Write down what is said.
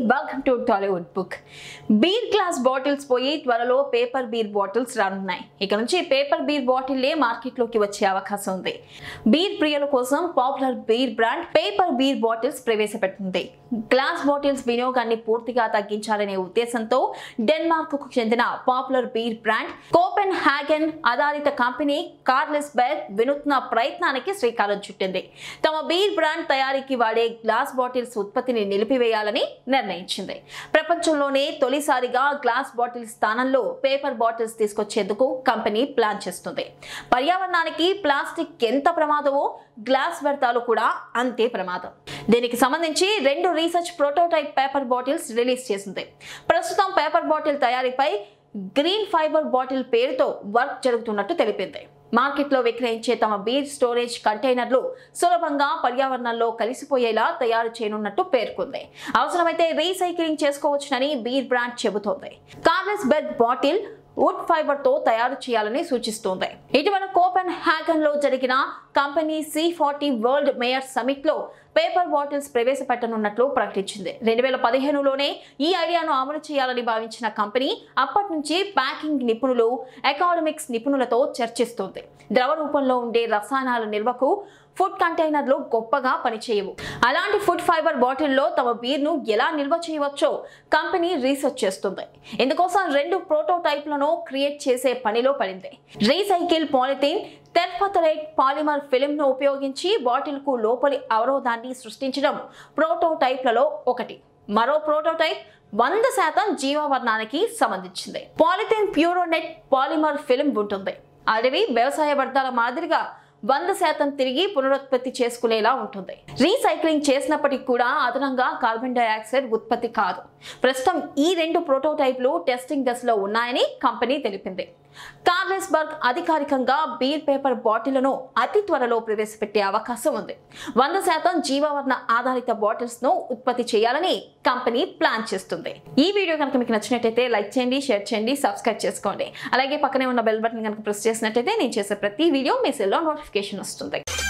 welcome to Tollywood book beer glass bottles పోయి త్వరలో paper beer bottles రానున్నాయి ఇక నుంచి పేపర్ బీర్ బాటిల్లే మార్కెట్లోకి వచ్చే అవకాశం ఉంది బీర్ ప్రియుల కోసం popular beer brand paper beer bottles ప్రవేశపెట్టింది గ్లాస్ బాటిల్స్ వినియోగాన్ని పూర్తిగా తగ్గించాలనే ఉద్దేశంతో డెన్మార్క్ కు చెందిన popular beer brand Copenhagen ఆధారిత కంపెనీ కార్లెస్ బెర్ వినూత్న ప్రయత్నానికి శ్రీకారం చుట్టింది తమ బీర్ బ్రాండ్ తయారీకి వాడే గ్లాస్ బాటిల్స్ ఉత్పత్తిని నిలిపివేయాలని నిర్ణయించింది ప్రపంచంలోనే తొలిసారిగా గ్లాస్ బాటిల్ స్థానంలో పేపర్ బాటిల్స్ తీసుకొచ్చేందుకు కంపెనీ ప్లాన్ చేస్తుంది పర్యావరణానికి ప్లాస్టిక్ ఎంత ప్రమాదమో గ్లాస్ వ్యర్థాలు కూడా అంతే ప్రమాదం దీనికి సంబంధించి రెండు research prototype paper bottles release చేసింది ప్రస్తుతం పేపర్ బాటిల్ తయారీపై గ్రీన్ ఫైబర్ బాటిల్ పేరుతో వర్క్ జరుగుతున్నట్టు తెలిపింది మార్కెట్లో విక్రయించే తమ బీర్ స్టోరేజ్ కంటైనర్లు సులభంగా పర్యావరణంలో కలిసిపోయేలా తయారు చేయనున్నట్టు పేర్కొంది అవసరమైతే రీసైక్లింగ్ చేసుకోవచ్చునని బీర్ బ్రాండ్ చెబుతోంది Carlsberg bottle wood fibre తో తయారు చేయాలని సూచిస్తోంది ఇటీవల కోపెన్ హ్యాగన్ లో జరిగిన company C forty world mayor summit లో పేపర్ బాటిల్స్ ప్రవేశపెట్టనున్నట్లు ప్రకటించింది రెండు వేల పదిహేనులోనే ఈ ఐడియాను అమలు చేయాలని భావించిన కంపెనీ అప్పటి నుంచి ప్యాకింగ్ నిపుణులు ఎకాడమిక్స్ నిపుణులతో చర్చిస్తోంది ద్రవ రూపంలో ఉండే రసాయనాల నిల్వకు ఫుడ్ కంటైనర్లు గొప్పగా పనిచేయవు అలాంటి ఫుడ్ ఫైబర్ బాటిల్లో తమ బీర్ను ఎలా నిల్వ చేయవచ్చో కంపెనీ రీసెర్చ్ చేస్తుంది ఇందుకోసం రెండు ప్రోటోటైప్లను క్రియేట్ చేసే పనిలో పడింది రీసైకిల్ పాలిథిన్ తెర్పతలైట్ పాలిమర్ ఫిల్మ్ను ఉపయోగించి బాటిల్కు లోపలి అవరోధాన్ని సృష్టించడం ప్రోటోటైప్లలో ఒకటి మరో ప్రోటోటైప్ వంద శాతం జీవావరణానికి సంబంధించింది పాలిథిన్ ప్యూరోనెట్ పాలిమర్ ఫిల్మ్ ఉంటుంది అడవి వ్యవసాయ వ్యర్థాల మాదిరిగా వంద శాతం తిరిగి పునరుత్పత్తి చేసుకునేలా ఉంటుంది రీసైక్లింగ్ చేసినప్పటికీ కూడా అదనంగా కార్బన్ డైఆక్సైడ్ ఉత్పత్తి కాదు ప్రస్తుతం ఈ రెండు ప్రోటోటైప్లు టెస్టింగ్ దశలో ఉన్నాయని కంపెనీ తెలిపింది కార్లెస్బర్గ్ అధికారికంగా బీర్ పేపర్ బాటిళ్లను అతి త్వరలో ప్రవేశపెట్టే అవకాశం ఉంది వంద శాతం జీవావరణ ఆధారిత బాటిల్స్ ను ఉత్పత్తి చేయాలని కంపెనీ ప్లాన్ చేస్తుంది ఈ వీడియో కనుక మీకు నచ్చినట్టయితే లైక్ చేయండి షేర్ చేయండి సబ్స్క్రైబ్ చేసుకోండి అలాగే పక్కనే ఉన్న బెల్ బటన్ కనుక ప్రెస్ చేసినట్టయితే నేను చేసే ప్రతి వీడియో మీ సెల్లో నోటిఫికేషన్ వస్తుంది